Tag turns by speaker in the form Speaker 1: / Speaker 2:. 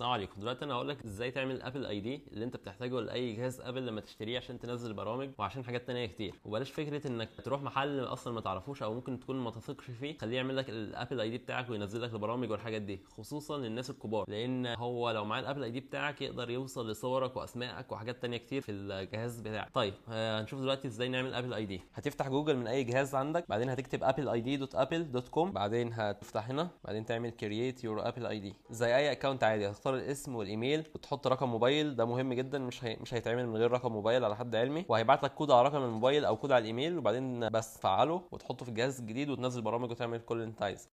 Speaker 1: السلام عليكم دلوقتي انا هقول لك ازاي تعمل ابل اي دي اللي انت بتحتاجه لاي جهاز ابل لما تشتريه عشان تنزل برامج وعشان حاجات تانية كتير وبلاش فكره انك تروح محل اصلا ما تعرفوش او ممكن تكون ما تثقش فيه خليه يعمل لك الابل اي دي بتاعك وينزل لك البرامج والحاجات دي خصوصا للناس الكبار لان هو لو معاه الابل اي دي بتاعك يقدر يوصل لصورك واسمائك وحاجات تانية كتير في الجهاز بتاعك طيب آه، هنشوف دلوقتي ازاي نعمل ابل اي دي هتفتح جوجل من اي جهاز عندك بعدين هتكتب ابل اي دي دوت ابل دوت كوم بعدين هتفتح هنا بعدين تعمل كرييت يور ابل اي دي زي اي اكونت عادي هتختار الاسم والايميل وتحط رقم موبايل ده مهم جدا مش هي... مش هيتعمل من غير رقم موبايل على حد علمي وهيبعت لك كود على رقم الموبايل او كود على الايميل وبعدين بس تفعله وتحطه في الجهاز الجديد وتنزل برامج وتعمل كل اللي انت عايزه